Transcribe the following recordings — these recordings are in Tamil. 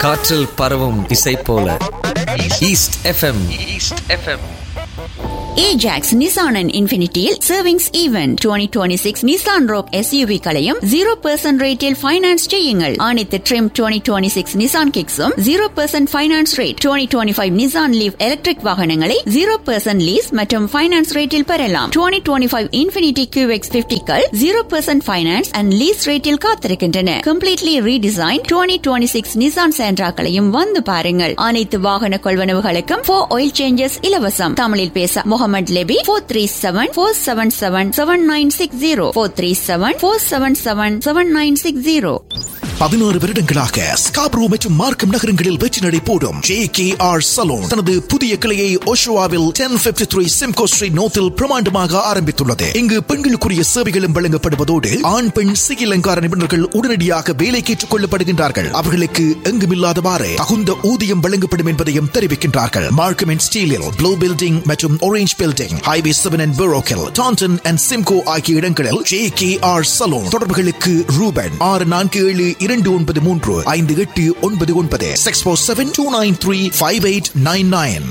காற்றில் பரவும் இசை போல East FM East FM Ajax Nissan and இன்ஃபினிட்டியில் savings event twenty twenty six Nissan Rogue SUV களையும் ஜீரோ பர்சன்ட் ரேட்டில் ஃபைனான்ஸ் செய்யுங்கள் அனைத்து trim twenty twenty six Nissan கிக்ஸும் zero percent finance rate twenty twenty five Nissan Leaf electric வாகனங்களை ஜீரோ பர்சன்ட் லீஸ் மற்றும் ஃபைனான்ஸ் ரேட்டில் பெறலாம் twenty twenty five Infiniti Q X பிப்டிக்கள் zero percent finance and lease ரேட்டில் காத்திருக்கின்றன completely redesign twenty twenty six Nissan சேண்ட்ராக்களையும் வந்து பாருங்கள் அனைத்து வாகன கொள்வனவுகளுக்கும் ஃபோர் ஆயில் சேஞ்சஸ் இலவசம் தமிழில் பேச Mohammed Lebbe four three seven four seven seven seven nine six zero four three seven four seven seven seven nine six zero பதினாறு வருடங்களாக ஸ்காப்ரோ மற்றும் மார்க்கம் நகரங்களில் வெற்றி நடை போடும் ஜே கே ஆர் சலூன் தனது புதிய கிளையை ஓஷோவாவில் ten fifty three Simcoe street நோத்தில் பிரமாண்டமாக ஆரம்பித்துள்ளது இங்கு பெண்களுக்குரிய சேவைகளும் வழங்கப்படுவதோடு ஆண் பெண் சிகில் அலங்கார நிபுணர்கள் உடனடியாக வேலைக்கு ஏற்றுக் கொள்ளப்படுகின்றார்கள் அவர்களுக்கு எங்குமில்லாதவாறு தகுந்த ஊதியம் வழங்கப்படும் என்பதையும் தெரிவிக்கின்றார்கள் மார்க்கம் அண்ட் ஸ்டீலில் ப்ளூ பில்டிங் மற்றும் orange building highway seven and பெரோக்கில் டான்டன் அண்ட் சிம்கோ ஆகிய இடங்களில் ஜே கே ஆர் சலூன் தொடர்புகளுக்கு ரூபன் ஆறு நான்கு ஏழு இரண்டு ஒன்பது மூன்று ஐந்து எட்டு ஒன்பது ஒன்பது six four seven two nine three five eight nine nine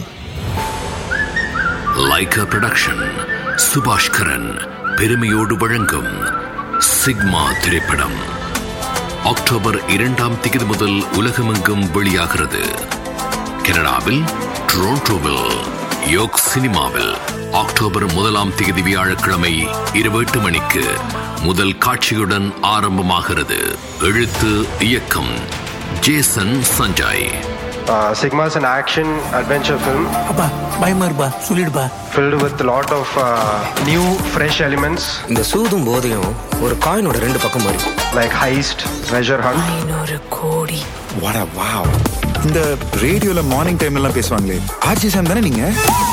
Lyca production Subaskaran பெருமையோடு வழங்கும் சிக்மா திரைப்படம் அக்டோபர் இரண்டாம் தேதி முதல் உலகமெங்கும் வெளியாகிறது கனடாவில் டொரண்டோவில் யோக் சினிமாவில் அக்டோபர் முதலாம் தேதி வியாழக்கிழமை இருபது எட்டு மணிக்கு முதல் காட்சியுடன் ஆரம்பமாகிறது எழுத்து இயக்கம் Jason Sanjay Uh, Sigma is an action adventure film அப்பா பயமா இருப்பா சொல்லிடுப்பா filled with a lot of uh, new, fresh elements இந்த சூதும் போதையும் ஒரு காயினோட ரெண்டு பக்கம் மாதிரி like heist, treasure hunt. வாட வாவ் இந்த ரேடியோல மார்னிங் டைம்ல எல்லாம் பேசுவாங்களே ஆர்ஜி சாம் தானே நீங்க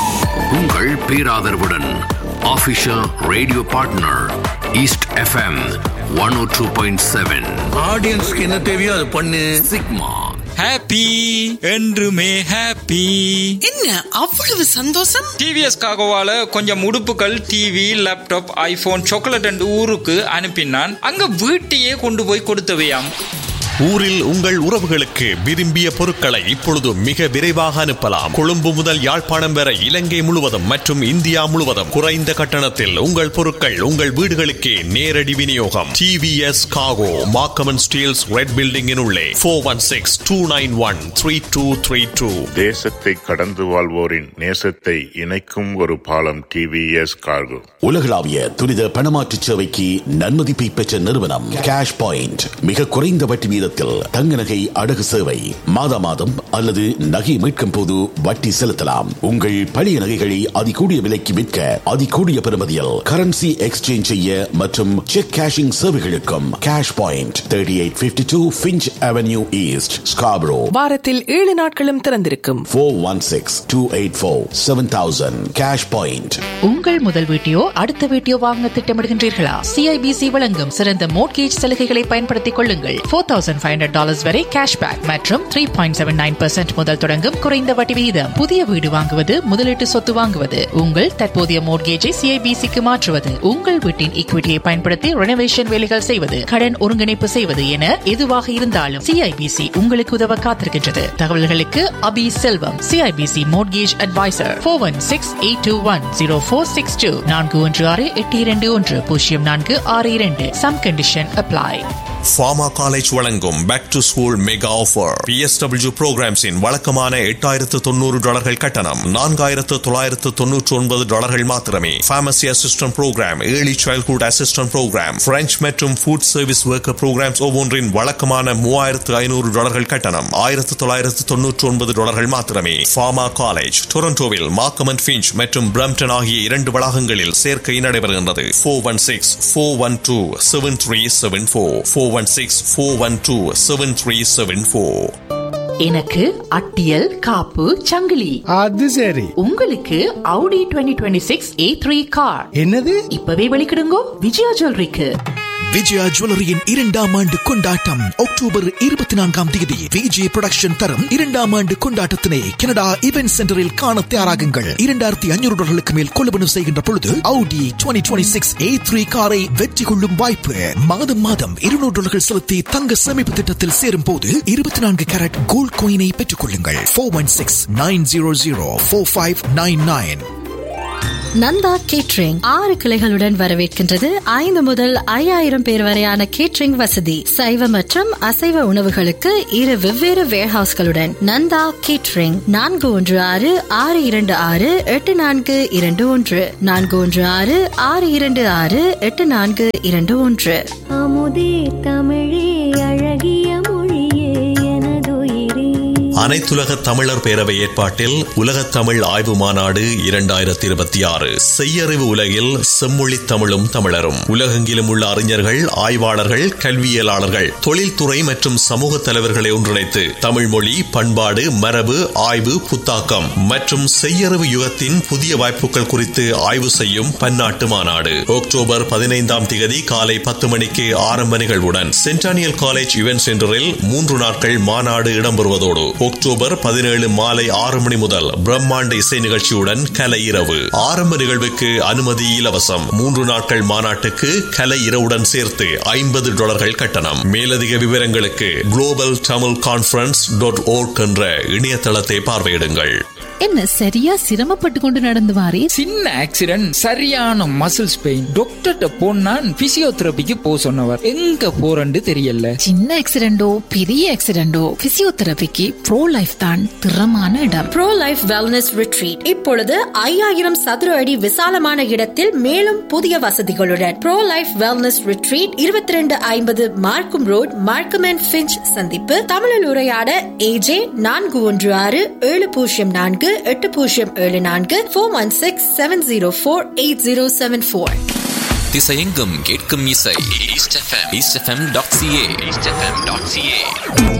உங்கள் பேராதரவுடன் official radio partner East FM one O two point seven ஆடியன்ஸ்க்கு என்ன தேவையோ அது பண்ணு சிக்மா ஹாப்பி என்றுமே ஹாப்பி என்ன அவ்வளவு சந்தோஷம் டிவிஎஸ் காகோவால கொஞ்சம் உடுப்புகள் TV laptop iPhone chocolate and ஊருக்கு அனுப்பினான் அங்க வீட்டையே கொண்டு போய் கொடுத்தவையாம் ஊரில் உங்கள் உறவுகளுக்கு விரும்பிய பொருட்களை இப்பொழுது மிக விரைவாக அனுப்பலாம் கொழும்பு முதல் யாழ்ப்பாணம் வரை இலங்கை முழுவதும் மற்றும் இந்தியா முழுவதும் குறைந்த கட்டணத்தில் உங்கள் பொருட்கள் உங்கள் வீடுகளுக்கே நேரடி விநியோகம் டிவிஎஸ் காகோ மாக்கமன் ஸ்டீல்ஸ் ரெட் பில்டிங்கின் உள்ளே four one six two nine one three two three two தேசத்தை கடந்து வாழ்வோரின் நேசத்தை இணைக்கும் ஒரு பாலம் டிவிஎஸ் கார்கோ உலகளாவிய துரித பணமாற்று சேவைக்கு நன்மதிப்பை பெற்ற நிறுவனம் கேஷ் பாயிண்ட் மிக குறைந்த வட்டி வீதத்தில் தங்க நகை அடகு சேவை மாதா மாதம் அல்லது நகை மீட்கும் போது வட்டி செலுத்தலாம் உங்கள் பழைய நகைகளை அதிகூடிய விலைக்கு விற்க அதிகூடிய பெறுமதியில் கரன்சி எக்ஸ்சேஞ்ச் செய்ய மற்றும் செக் கேஷிங் சேவைகளுக்கும் Cash Point thirty eight fifty two Finch Avenue East Scarborough வாரத்தில் ஏழு நாட்களும் திறந்திருக்கும் four one six two eight four seven thousand Cash Point உங்கள் முதல் வீட்டையோ அடுத்த வீட்டையோ வாங்க திட்டமிடுகின்றீர்களா சிஐபிசி வழங்கும் சிறந்த மோட்கேஜ் சலுகைகளை பயன்படுத்திக் கொள்ளுங்கள் four thousand five hundred dollars வரை கேஷ்பேக் மற்றும் த்ரீ பாயிண்ட் செவன் நைன் முதல் தொடங்கும் குறைந்த வட்டி விகிதம் புதிய வீடு வாங்குவது முதலீட்டு சொத்து வாங்குவது உங்கள் தற்போதைய மோட்கேஜை சிஐபிசிக்கு மாற்றுவது உங்கள் வீட்டின் ஈக்விட்டியை பயன்படுத்தி ரெனோவேஷன் வேலைகள் செய்வது கடன் ஒருங்கிணைப்பு செய்வது என எதுவாக இருந்தாலும் சிஐபிசி உங்களுக்கு உதவ காத்திருக்கின்றது தகவல்களுக்கு Abi Selvam CIBC mortgage advisor four one six eight two one zero four six two நான்கு ஒன்று ஆறு எட்டு இரண்டு ஒன்று பூஜ்ஜியம் நான்கு ஆறு இரண்டு some condition apply Pharma college வழங்கும் back to school mega offer PSW ப்ரோக்ராம்ஸின் வழக்கமான எட்டாயிரத்து தொண்ணூறு டாலர்கள் கட்டணம் நான்காயிரத்து தொள்ளாயிரத்து தொன்னூற்று ஒன்பது டாலர்கள் மாத்திரமே pharmacy assistant program early childhood assistant program French மற்றும் ஃபுட் சர்வீஸ் ஒர்க்கர் ப்ரோக்ராம்ஸ் ஒவ்வொன்றின் வழக்கமான மூவாயிரத்து ஐநூறு டாலர்கள் கட்டணம் ஆயிரத்து தொள்ளாயிரத்து தொன்னூற்று ஒன்பது டாலர்கள் மாத்திரமே ஃபார்மா காலேஜ் டொரண்டோவில் மார்க்கமன் ஃபிஞ்ச் மற்றும் பிரம்டன் ஆகிய இரண்டு வளாகங்களில் சேர்க்கை நடைபெறுகின்றது four one six four one two seven three seven four four one six four one two seven three seven four எனக்கு அட்டியல் காப்பு சங்கிலி அது சரி உங்களுக்கு Audi 2026 A3 கார் என்னது இப்பவே வெளிக்கிடுங்கோ விஜயா ஜுவல்லரிக்கு விஜயா ஜுவல்லரியின் இரண்டாம் ஆண்டு கொண்டாட்டம் அக்டோபர் இருபத்தி நான்காம் தேதி விஜய் புரொடக்ஷன் தரும் இரண்டாம் ஆண்டு கொண்டாட்டத்தினை கனடா இவென்ட் சென்டரில் காண தயாராகுங்கள் இரண்டாயிரத்தி ஐநூறு டாலர்களுக்கு மேல் கொள்வனவு செய்கின்ற பொழுது Audi twenty twenty six A three காரை வெற்றி கொள்ளும் வாய்ப்பு மாதம் மாதம் இருநூறு டாலர்கள் செலுத்தி தங்க சேமிப்பு திட்டத்தில் சேரும் போது இருபத்தி நான்கு கேரட் கோல்ட் கோயினை பெற்றுக் கொள்ளுங்கள் four one six nine zero zero four five nine nine Nanda catering ஆறு கிளைகளுடன் வரவேற்கின்றது ஐந்து முதல் ஐயாயிரம் பேர் வரையான கேட்ரிங் வசதி சைவ மற்றும் அசைவ உணவுகளுக்கு இரு வெவ்வேறு வேர்ஹவுஸ்களுடன் நந்தா கேட்ரிங் நான்கு ஒன்று ஆறு ஆறு இரண்டு ஆறு எட்டு நான்கு இரண்டு ஒன்று நான்கு ஒன்று ஆறு ஆறு இரண்டு ஆறு எட்டு நான்கு இரண்டு ஒன்று அமுதே தமிழே அழகிய மொழியே எனதுயிரே அனைத்துலக தமிழர் பேரவை ஏற்பாட்டில் உலகத் தமிழ் ஆய்வு மாநாடு இரண்டாயிரத்தி இருபத்தி ஆறு செய்யறிவு உலகில் செம்மொழி தமிழும் தமிழரும் உலகெங்கிலும் உள்ள அறிஞர்கள் ஆய்வாளர்கள் கல்வியலாளர்கள் தொழில்துறை மற்றும் சமூக தலைவர்களை ஒன்றிணைத்து தமிழ் மொழி பண்பாடு மரபு ஆய்வு புத்தாக்கம் மற்றும் செய்யறிவு யுகத்தின் புதிய வாய்ப்புகள் குறித்து ஆய்வு செய்யும் பன்னாட்டு மாநாடு அக்டோபர் பதினைந்தாம் திகதி காலை பத்து மணிக்கு ஆரம்ப நிகழ்வுடன் சென்டானியல் காலேஜ் இவென்ட் சென்டரில் மூன்று நாட்கள் மாநாடு இடம்பெறுவதோடு அக்டோபர் பதினேழு மாலை ஆறு மணி முதல் பிரம்மாண்ட இசை நிகழ்ச்சியுடன் கலை இரவு ஆரம்ப நிகழ்வுக்கு அனுமதி இலவசம் மூன்று நாட்கள் மாநாட்டுக்கு கலை இரவுடன் சேர்த்து ஐம்பது டாலர்கள் கட்டணம் மேலதிக விவரங்களுக்கு global Tamil conference dot org என்ற இணையதளத்தை பார்வையிடுங்கள் என்ன சரியா சிரமப்பட்டு கொண்டு நடந்து வாரே சின்ன ஆக்சிடென்ட் சரியான மசில்ஸ் பெயின் டாக்டர்கிட்ட போனா பிசியோதெரபிக்கு போ சொன்னவர் எங்க போறன்னு தெரியல சின்ன ஆக்சிடென்டோ பெரிய ஆக்சிடென்டோ பிசியோதெரபிக்கு ப்ரோ லைஃப் தான் திறமான இடம் ப்ரோ லைஃப் வெல்னஸ் ரிட்ரீட் இப்பொழுது ஐயாயிரம் சதுர அடி விசாலமான இடத்தில் மேலும் புதிய வசதிகளுடன் ப்ரோ லைஃப் வெல்னஸ் ரிட்ரீட் இருபத்தி ரெண்டு ஐம்பது மார்க்கும் ரோட் மார்க்கம் அண்ட் பிஞ்ச் சந்திப்பு தமிழில் உரையாட ஏஜே நான்கு ஒன்று ஆறு ஏழு பூஜ்ஜியம் நான்கு எட்டு பூஜ்ஜியம் ஏழு நான்கு four one six seven zero four eight zero seven four திசையெங்கும் கேட்கும் இசை East FM East FM dot CA East FM dot CA